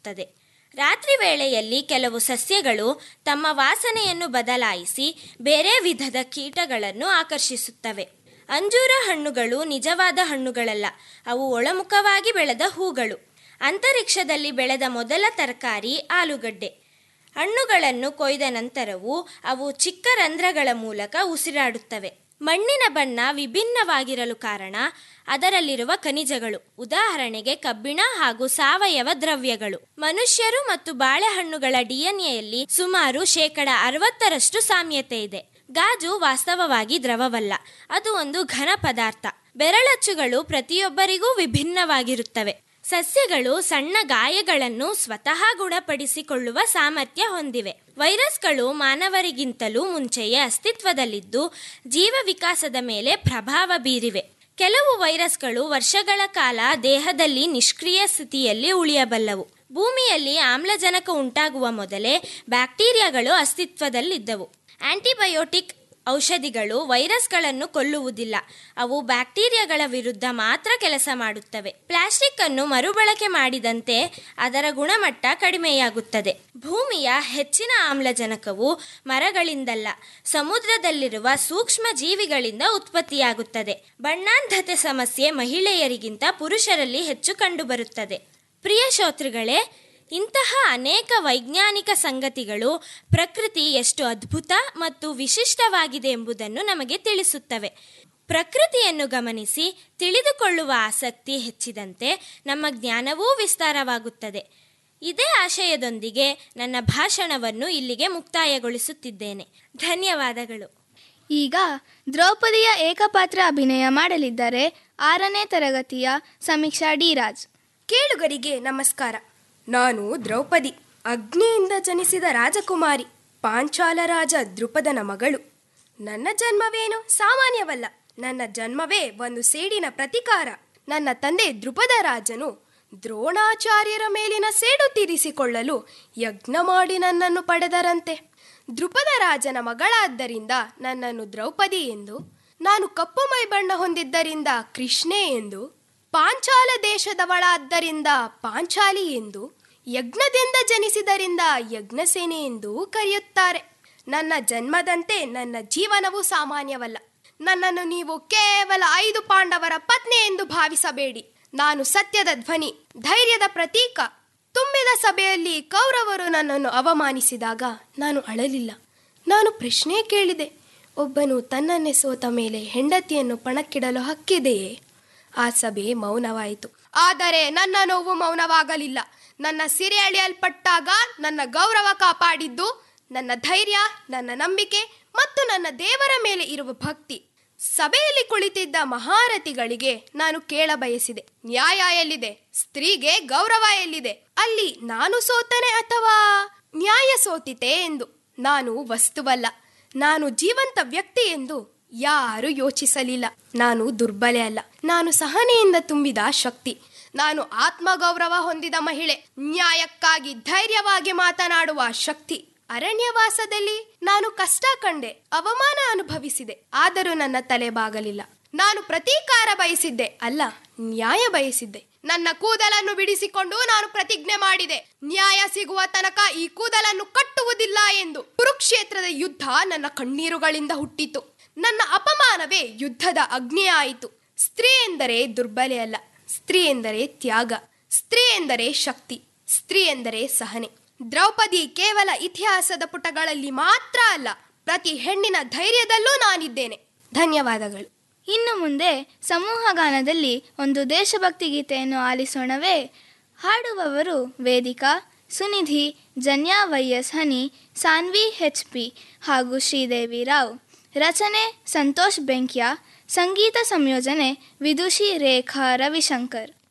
ಆಕರ್ಷಿಸುತ್ತದೆ ರಾತ್ರಿ ವೇಳೆಯಲ್ಲಿ ಕೆಲವು ಸಸ್ಯಗಳು ತಮ್ಮ ವಾಸನೆಯನ್ನು ಬದಲಾಯಿಸಿ ಬೇರೆ ವಿಧದ ಕೀಟಗಳನ್ನು ಆಕರ್ಷಿಸುತ್ತವೆ ಅಂಜೂರ ಹಣ್ಣುಗಳು ನಿಜವಾದ ಹಣ್ಣುಗಳಲ್ಲ ಅವು ಒಳಮುಖವಾಗಿ ಬೆಳೆದ ಹೂಗಳು ಅಂತರಿಕ್ಷದಲ್ಲಿ ಬೆಳೆದ ಮೊದಲ ತರಕಾರಿ ಆಲೂಗಡ್ಡೆ ಹಣ್ಣುಗಳನ್ನು ಕೊಯ್ದ ನಂತರವೂ ಅವು ಚಿಕ್ಕ ರಂಧ್ರಗಳ ಮೂಲಕ ಉಸಿರಾಡುತ್ತವೆ ಮಣ್ಣಿನ ಬಣ್ಣ ವಿಭಿನ್ನವಾಗಿರಲು ಕಾರಣ ಅದರಲ್ಲಿರುವ ಖನಿಜಗಳು ಉದಾಹರಣೆಗೆ ಕಬ್ಬಿಣ ಹಾಗೂ ಸಾವಯವ ದ್ರವ್ಯಗಳು ಮನುಷ್ಯರು ಮತ್ತು ಬಾಳೆಹಣ್ಣುಗಳ ಡಿಎನ್ಎಯಲ್ಲಿ ಸುಮಾರು ಶೇಕಡ ಅರವತ್ತರಷ್ಟು ಸಾಮ್ಯತೆ ಇದೆ ಗಾಜು ವಾಸ್ತವವಾಗಿ ದ್ರವವಲ್ಲ ಅದು ಒಂದು ಘನ ಪದಾರ್ಥ ಬೆರಳಚ್ಚುಗಳು ಪ್ರತಿಯೊಬ್ಬರಿಗೂ ವಿಭಿನ್ನವಾಗಿರುತ್ತವೆ ಸಸ್ಯಗಳು ಸಣ್ಣ ಗಾಯಗಳನ್ನು ಸ್ವತಃ ಗುಣಪಡಿಸಿಕೊಳ್ಳುವ ಸಾಮರ್ಥ್ಯ ಹೊಂದಿವೆ ವೈರಸ್ಗಳು ಮಾನವರಿಗಿಂತಲೂ ಮುಂಚೆಯೇ ಅಸ್ತಿತ್ವದಲ್ಲಿದ್ದು ಜೀವ ವಿಕಾಸದ ಮೇಲೆ ಪ್ರಭಾವ ಬೀರಿವೆ ಕೆಲವು ವೈರಸ್ಗಳು ವರ್ಷಗಳ ಕಾಲ ದೇಹದಲ್ಲಿ ನಿಷ್ಕ್ರಿಯ ಸ್ಥಿತಿಯಲ್ಲಿ ಉಳಿಯಬಲ್ಲವು ಭೂಮಿಯಲ್ಲಿ ಆಮ್ಲಜನಕ ಉಂಟಾಗುವ ಮೊದಲೇ ಬ್ಯಾಕ್ಟೀರಿಯಾಗಳು ಅಸ್ತಿತ್ವದಲ್ಲಿದ್ದವು ಆಂಟಿಬಯೋಟಿಕ್ ಔಷಧಿಗಳು ವೈರಸ್ಗಳನ್ನು ಕೊಲ್ಲುವುದಿಲ್ಲ ಅವು ಬ್ಯಾಕ್ಟೀರಿಯಾಗಳ ವಿರುದ್ಧ ಮಾತ್ರ ಕೆಲಸ ಮಾಡುತ್ತವೆ ಪ್ಲಾಸ್ಟಿಕ್ ಅನ್ನು ಮರುಬಳಕೆ ಮಾಡಿದಂತೆ ಅದರ ಗುಣಮಟ್ಟ ಕಡಿಮೆಯಾಗುತ್ತದೆ ಭೂಮಿಯ ಹೆಚ್ಚಿನ ಆಮ್ಲಜನಕವು ಮರಗಳಿಂದಲ್ಲ ಸಮುದ್ರದಲ್ಲಿರುವ ಸೂಕ್ಷ್ಮ ಜೀವಿಗಳಿಂದ ಉತ್ಪತ್ತಿಯಾಗುತ್ತದೆ ಬಣ್ಣಾಂಧತೆ ಸಮಸ್ಯೆ ಮಹಿಳೆಯರಿಗಿಂತ ಪುರುಷರಲ್ಲಿ ಹೆಚ್ಚು ಕಂಡುಬರುತ್ತದೆ ಪ್ರಿಯ ಶ್ರೋತೃಗಳೇ ಇಂತಹ ಅನೇಕ ವೈಜ್ಞಾನಿಕ ಸಂಗತಿಗಳು ಪ್ರಕೃತಿ ಎಷ್ಟು ಅದ್ಭುತ ಮತ್ತು ವಿಶಿಷ್ಟವಾಗಿದೆ ಎಂಬುದನ್ನು ನಮಗೆ ತಿಳಿಸುತ್ತವೆ ಪ್ರಕೃತಿಯನ್ನು ಗಮನಿಸಿ ತಿಳಿದುಕೊಳ್ಳುವ ಆಸಕ್ತಿ ಹೆಚ್ಚಿದಂತೆ ನಮ್ಮ ಜ್ಞಾನವೂ ವಿಸ್ತಾರವಾಗುತ್ತದೆ ಇದೇ ಆಶಯದೊಂದಿಗೆ ನನ್ನ ಭಾಷಣವನ್ನು ಇಲ್ಲಿಗೆ ಮುಕ್ತಾಯಗೊಳಿಸುತ್ತಿದ್ದೇನೆ ಧನ್ಯವಾದಗಳು ಈಗ ದ್ರೌಪದಿಯ ಏಕಪಾತ್ರ ಅಭಿನಯ ಮಾಡಲಿದ್ದಾರೆ ಆರನೇ ತರಗತಿಯ ಸಮೀಕ್ಷಾ ಡಿ ರಾಜ್ ಕೇಳುಗರಿಗೆ ನಮಸ್ಕಾರ ನಾನು ದ್ರೌಪದಿ ಅಗ್ನಿಯಿಂದ ಜನಿಸಿದ ರಾಜಕುಮಾರಿ ಪಾಂಚಾಲ ರಾಜ ದ್ರುಪದನ ಮಗಳು ನನ್ನ ಜನ್ಮವೇನು ಸಾಮಾನ್ಯವಲ್ಲ ನನ್ನ ಜನ್ಮವೇ ಒಂದು ಸೇಡಿನ ಪ್ರತಿಕಾರ ನನ್ನ ತಂದೆ ದ್ರುಪದ ರಾಜನು ದ್ರೋಣಾಚಾರ್ಯರ ಮೇಲಿನ ಸೇಡು ತೀರಿಸಿಕೊಳ್ಳಲು ಯಜ್ಞ ಮಾಡಿ ನನ್ನನ್ನು ಪಡೆದರಂತೆ ದ್ರುಪದ ರಾಜನ ಮಗಳಾದ್ದರಿಂದ ನನ್ನನ್ನು ದ್ರೌಪದಿ ಎಂದು ನಾನು ಕಪ್ಪು ಮೈ ಬಣ್ಣ ಹೊಂದಿದ್ದರಿಂದ ಕೃಷ್ಣೆ ಎಂದು ಪಾಂಚಾಲ ದೇಶದವಳಾದ್ದರಿಂದ ಪಾಂಚಾಲಿ ಎಂದು ಯಜ್ಞದಿಂದ ಜನಿಸಿದರಿಂದ ಯಜ್ಞಸೇನೆ ಎಂದು ಕರೆಯುತ್ತಾರೆ ನನ್ನ ಜನ್ಮದಂತೆ ನನ್ನ ಜೀವನವೂ ಸಾಮಾನ್ಯವಲ್ಲ ನನ್ನನ್ನು ನೀವು ಕೇವಲ ಐದು ಪಾಂಡವರ ಪತ್ನಿ ಎಂದು ಭಾವಿಸಬೇಡಿ ನಾನು ಸತ್ಯದ ಧ್ವನಿ ಧೈರ್ಯದ ಪ್ರತೀಕ ತುಂಬಿದ ಸಭೆಯಲ್ಲಿ ಕೌರವರು ನನ್ನನ್ನು ಅವಮಾನಿಸಿದಾಗ ನಾನು ಅಳಲಿಲ್ಲ ನಾನು ಪ್ರಶ್ನೆ ಕೇಳಿದೆ ಒಬ್ಬನು ತನ್ನನ್ನೇ ಸೋತ ಮೇಲೆ ಹೆಂಡತಿಯನ್ನು ಪಣಕ್ಕಿಡಲು ಹಕ್ಕಿದೆಯೇ ಆ ಸಭೆ ಮೌನವಾಯಿತು ಆದರೆ ನನ್ನ ನೋವು ಮೌನವಾಗಲಿಲ್ಲ ನನ್ನ ಸಿರೆ ಎಳೆಯಲ್ಪಟ್ಟಾಗ ನನ್ನ ಗೌರವ ಕಾಪಾಡಿದ್ದು ನನ್ನ ಧೈರ್ಯ ನನ್ನ ನಂಬಿಕೆ ಮತ್ತು ನನ್ನ ದೇವರ ಮೇಲೆ ಇರುವ ಭಕ್ತಿ ಸಭೆಯಲ್ಲಿ ಕುಳಿತಿದ್ದ ಮಹಾರಥಿಗಳಿಗೆ ನಾನು ಕೇಳ ಬಯಸಿದೆ ನ್ಯಾಯ ಎಲ್ಲಿದೆ ಸ್ತ್ರೀಗೆ ಗೌರವ ಎಲ್ಲಿದೆ ಅಲ್ಲಿ ನಾನು ಸೋತನೆ ಅಥವಾ ನ್ಯಾಯ ಸೋತಿತೆ ಎಂದು ನಾನು ವಸ್ತುವಲ್ಲ ನಾನು ಜೀವಂತ ವ್ಯಕ್ತಿ ಎಂದು ಯಾರು ಯೋಚಿಸಲಿಲ್ಲ ನಾನು ದುರ್ಬಲೆ ಅಲ್ಲ ನಾನು ಸಹನೆಯಿಂದ ತುಂಬಿದ ಶಕ್ತಿ ನಾನು ಆತ್ಮಗೌರವ ಹೊಂದಿದ ಮಹಿಳೆ ನ್ಯಾಯಕ್ಕಾಗಿ ಧೈರ್ಯವಾಗಿ ಮಾತನಾಡುವ ಶಕ್ತಿ ಅರಣ್ಯವಾಸದಲ್ಲಿ ನಾನು ಕಷ್ಟ ಕಂಡೆ ಅವಮಾನ ಅನುಭವಿಸಿದೆ ಆದರೂ ನನ್ನ ತಲೆ ಬಾಗಲಿಲ್ಲ ನಾನು ಪ್ರತೀಕಾರ ಬಯಸಿದ್ದೆ ಅಲ್ಲ ನ್ಯಾಯ ಬಯಸಿದ್ದೆ ನನ್ನ ಕೂದಲನ್ನು ಬಿಡಿಸಿಕೊಂಡು ನಾನು ಪ್ರತಿಜ್ಞೆ ಮಾಡಿದೆ ನ್ಯಾಯ ಸಿಗುವ ತನಕ ಈ ಕೂದಲನ್ನು ಕಟ್ಟುವುದಿಲ್ಲ ಎಂದು ಕುರುಕ್ಷೇತ್ರದ ಯುದ್ಧ ನನ್ನ ಕಣ್ಣೀರುಗಳಿಂದ ಹುಟ್ಟಿತು ನನ್ನ ಅಪಮಾನವೇ ಯುದ್ಧದ ಅಗ್ನಿ ಆಯಿತು ಸ್ತ್ರೀ ಎಂದರೆ ದುರ್ಬಲೆ ಅಲ್ಲ ಸ್ತ್ರೀ ಎಂದರೆ ತ್ಯಾಗ ಸ್ತ್ರೀ ಎಂದರೆ ಶಕ್ತಿ ಸ್ತ್ರೀ ಎಂದರೆ ಸಹನೆ ದ್ರೌಪದಿ ಕೇವಲ ಇತಿಹಾಸದ ಪುಟಗಳಲ್ಲಿ ಮಾತ್ರ ಅಲ್ಲ ಪ್ರತಿ ಹೆಣ್ಣಿನ ಧೈರ್ಯದಲ್ಲೂ ನಾನಿದ್ದೇನೆ ಧನ್ಯವಾದಗಳು ಇನ್ನು ಮುಂದೆ ಸಮೂಹಗಾನದಲ್ಲಿ ಒಂದು ದೇಶಭಕ್ತಿ ಗೀತೆಯನ್ನು ಆಲಿಸೋಣವೇ ಹಾಡುವವರು Vedika Sunidhi Janya Y S Honey Saanvi H P ಹಾಗೂ ಶ್ರೀದೇವಿ ರಾವ್ ರಚನೆ ಸಂತೋಷ್ ಬೆಂಕ್ಯಾ ಸಂಗೀತ ಸಂಯೋಜನೆ ವಿದುಷಿ ರೇಖಾ ರವಿಶಂಕರ್